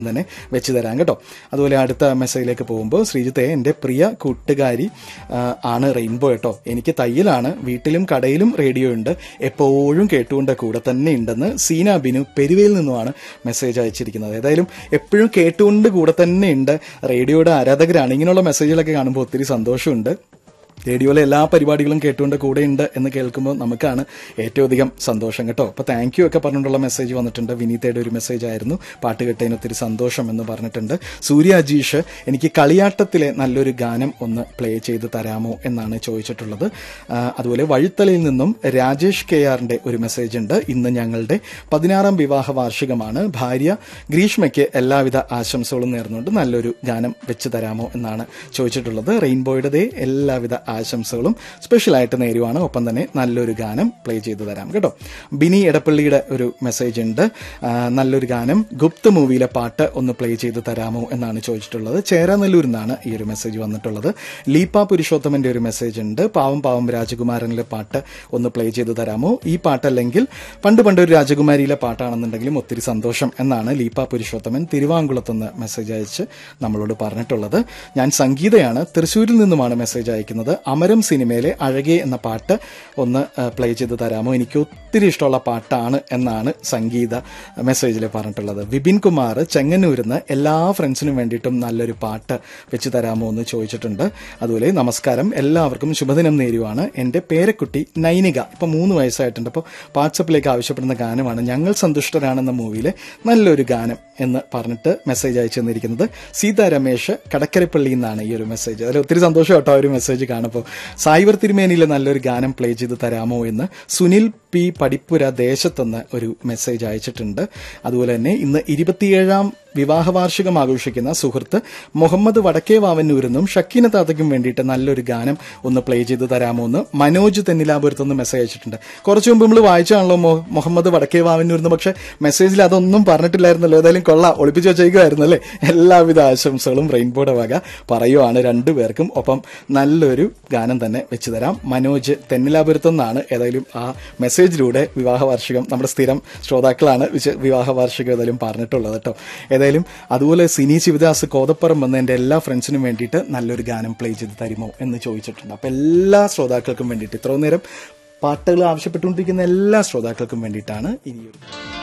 തന്നെ വെച്ച് തരാം കേട്ടോ അതുപോലെ അടുത്ത മെസ്സേജിലേക്ക് പോകുമ്പോൾ ശ്രീജിത്തെ എൻ്റെ പ്രിയ കൂട്ടുകാരി ആ, ആണ് റെയിൻബോ കേട്ടോ എനിക്ക് തയ്യലാണ് വീട്ടിലും കടയിലും റേഡിയോ ഉണ്ട് എപ്പോഴും കേട്ടുകൊണ്ട് കൂടെ തന്നെ ഉണ്ടെന്ന് സീന ബിനു പെരുവയിൽ നിന്നുമാണ് മെസ്സേജ് അയച്ചിരിക്കുന്നത് ഏതായാലും എപ്പോഴും കേട്ടുകൊണ്ട് കൂടെ തന്നെ ഉണ്ട് റേഡിയോയുടെ ആരാധകരാണ് ഇങ്ങനെയുള്ള മെസ്സേജുകളൊക്കെ കാണുമ്പോൾ ഒത്തിരി സന്തോഷമുണ്ട് റേഡിയോയിലെ എല്ലാ പരിപാടികളും കേട്ടുകൊണ്ട് കൂടെയുണ്ട് എന്ന് കേൾക്കുമ്പോൾ നമുക്കാണ് ഏറ്റവും അധികം സന്തോഷം കേട്ടോ അപ്പോൾ താങ്ക് യു ഒക്കെ പറഞ്ഞിട്ടുള്ള മെസ്സേജ് വന്നിട്ടുണ്ട് വിനീതയുടെ ഒരു മെസ്സേജ് ആയിരുന്നു പാട്ട് കേട്ടതിന് ഒത്തിരി സന്തോഷം എന്ന് പറഞ്ഞിട്ടുണ്ട് സൂര്യ അജീഷ് എനിക്ക് കളിയാട്ടത്തിലെ നല്ലൊരു ഗാനം ഒന്ന് പ്ലേ ചെയ്ത് തരാമോ എന്നാണ് ചോദിച്ചിട്ടുള്ളത് ആ, അതുപോലെ വഴിത്തലയിൽ നിന്നും രാജേഷ് കെ ആറിന്റെ ഒരു മെസ്സേജ് ഉണ്ട് ഇന്ന് ഞങ്ങളുടെ പതിനാറാം വിവാഹ വാർഷികമാണ് ഭാര്യ ഗ്രീഷ്മയ്ക്ക് എല്ലാവിധ ആശംസകളും നേർന്നുകൊണ്ട് നല്ലൊരു ഗാനം വെച്ച് തരാമോ എന്നാണ് ചോദിച്ചിട്ടുള്ളത് റെയിൻബോയുടെ ദേ എല്ലാവിധ ആശംസകളും സ്പെഷ്യലായിട്ട് നേരുവാണ് ഒപ്പം തന്നെ നല്ലൊരു ഗാനം പ്ലേ ചെയ്തു തരാം കേട്ടോ ബിനി എടപ്പള്ളിയുടെ ഒരു മെസ്സേജ് ഉണ്ട് ആ, നല്ലൊരു ഗാനം ഗുപ്ത മൂവിയിലെ പാട്ട് ഒന്ന് പ്ലേ ചെയ്ത് തരാമോ എന്നാണ് ചോദിച്ചിട്ടുള്ളത് ചേരാനെല്ലൂരിൽ നിന്നാണ് ഈ ഒരു മെസ്സേജ് വന്നിട്ടുള്ളത് ലീപ പുരുഷോത്തമന്റെ ഒരു മെസ്സേജ് ഉണ്ട് പാവം പാവം രാജകുമാരനിലെ പാട്ട് ഒന്ന് പ്ലേ ചെയ്ത് തരാമോ ഈ പാട്ടല്ലെങ്കിൽ പണ്ട് പണ്ട് ഒരു രാജകുമാരിയിലെ പാട്ടാണെന്നുണ്ടെങ്കിലും ഒത്തിരി സന്തോഷം എന്നാണ് ലീപ പുരുഷോത്തമൻ തിരുവാങ്കുളത്തുനിന്ന് മെസ്സേജ് അയച്ച് നമ്മളോട് പറഞ്ഞിട്ടുള്ളത് ഞാൻ സംഗീതയാണ് തൃശ്ശൂരിൽ നിന്നുമാണ് മെസ്സേജ് അയക്കുന്നത് അമരം സിനിമയിലെ അഴകെ എന്ന പാട്ട് ഒന്ന് പ്ലേ ചെയ്ത് തരാമോ എനിക്ക് ഒത്തിരി ഇഷ്ടമുള്ള പാട്ടാണ് എന്നാണ് സംഗീത മെസ്സേജിൽ പറഞ്ഞിട്ടുള്ളത് വിപിൻ കുമാർ ചെങ്ങന്നൂരിന്ന് എല്ലാ ഫ്രണ്ട്സിനും വേണ്ടിയിട്ടും നല്ലൊരു പാട്ട് വെച്ച് തരാമോ എന്ന് ചോദിച്ചിട്ടുണ്ട് അതുപോലെ നമസ്കാരം എല്ലാവർക്കും ശുഭദിനം നേരുവാണ് എൻ്റെ പേരക്കുട്ടി നൈനിക ഇപ്പൊ മൂന്ന് വയസ്സായിട്ടുണ്ട് അപ്പോൾ വാട്സപ്പിലേക്ക് ആവശ്യപ്പെടുന്ന ഗാനമാണ് ഞങ്ങൾ സന്തുഷ്ടരാണെന്ന മൂവിയിലെ നല്ലൊരു ഗാനം എന്ന് പറഞ്ഞിട്ട് മെസ്സേജ് അയച്ചു തന്നിരിക്കുന്നത് സീതാ രമേശ് കടക്കരപ്പള്ളിയിൽ നിന്നാണ് ഈ ഒരു മെസ്സേജ് അതിൽ ഒത്തിരി സന്തോഷം കേട്ടോ ആ ഒരു മെസ്സേജ് കാണുമ്പോൾ സായിവർ തിരുമേനിയിലെ നല്ലൊരു ഗാനം പ്ലേ ചെയ്ത് തരാമോ എന്ന് സുനിൽ പി പടിപ്പുര ദേശത്തെന്ന് ഒരു മെസ്സേജ് അയച്ചിട്ടുണ്ട് അതുപോലെ തന്നെ ഇന്ന് ഇരുപത്തിയേഴാം വിവാഹ വാർഷികം ആഘോഷിക്കുന്ന സുഹൃത്ത് മുഹമ്മദ് വടക്കേ വാവന്നൂരിന്നും ഷക്കീന താത്തയ്ക്കും വേണ്ടിയിട്ട് നല്ലൊരു ഗാനം ഒന്ന് പ്ലേ ചെയ്ത് തരാമോ എന്ന് മനോജ് തെന്നിലാപുരത്ത് നിന്ന് മെസ്സേജ് അയച്ചിട്ടുണ്ട് കുറച്ച് മുമ്പ് നമ്മൾ വായിച്ചാണല്ലോ മൊ- മുഹമ്മദ് വടക്കേ വാവന്നൂരിന്ന് പക്ഷെ മെസ്സേജിൽ അതൊന്നും പറഞ്ഞിട്ടില്ലായിരുന്നല്ലോ ഏതായാലും കൊള്ളാം ഒളിപ്പിച്ച് വെച്ചേക്കുമായിരുന്നു അല്ലേ എല്ലാവിധ ആശംസകളും റെയിൻബോയുടെ വക പറയുവാണ് രണ്ടുപേർക്കും ഒപ്പം നല്ലൊരു ഗാനം തന്നെ വെച്ച് തരാം മനോജ് തെന്നിലാപുരത്തു നിന്നാണ് ഏതായാലും ആ മെസ്സേജിലൂടെ വിവാഹ വാർഷികം നമ്മുടെ സ്ഥിരം ശ്രോതാക്കളാണ് വിശ- വിവാഹ വാർഷികം ഏതായാലും പറഞ്ഞിട്ടുള്ളത് കേട്ടോ ഏതായാലും അതുപോലെ സിനി ശിവദാസ് കോതപ്പുറം വന്ന എൻ്റെ എല്ലാ ഫ്രണ്ട്സിനും വേണ്ടിയിട്ട് നല്ലൊരു ഗാനം പ്ലേ ചെയ്ത് തരുമോ എന്ന് ചോദിച്ചിട്ടുണ്ട് അപ്പം എല്ലാ ശ്രോതാക്കൾക്കും വേണ്ടിയിട്ട് ഇത്രയും നേരം പാട്ടുകൾ ആവശ്യപ്പെട്ടുകൊണ്ടിരിക്കുന്ന എല്ലാ ശ്രോതാക്കൾക്കും വേണ്ടിയിട്ടാണ് ഇനിയൊരു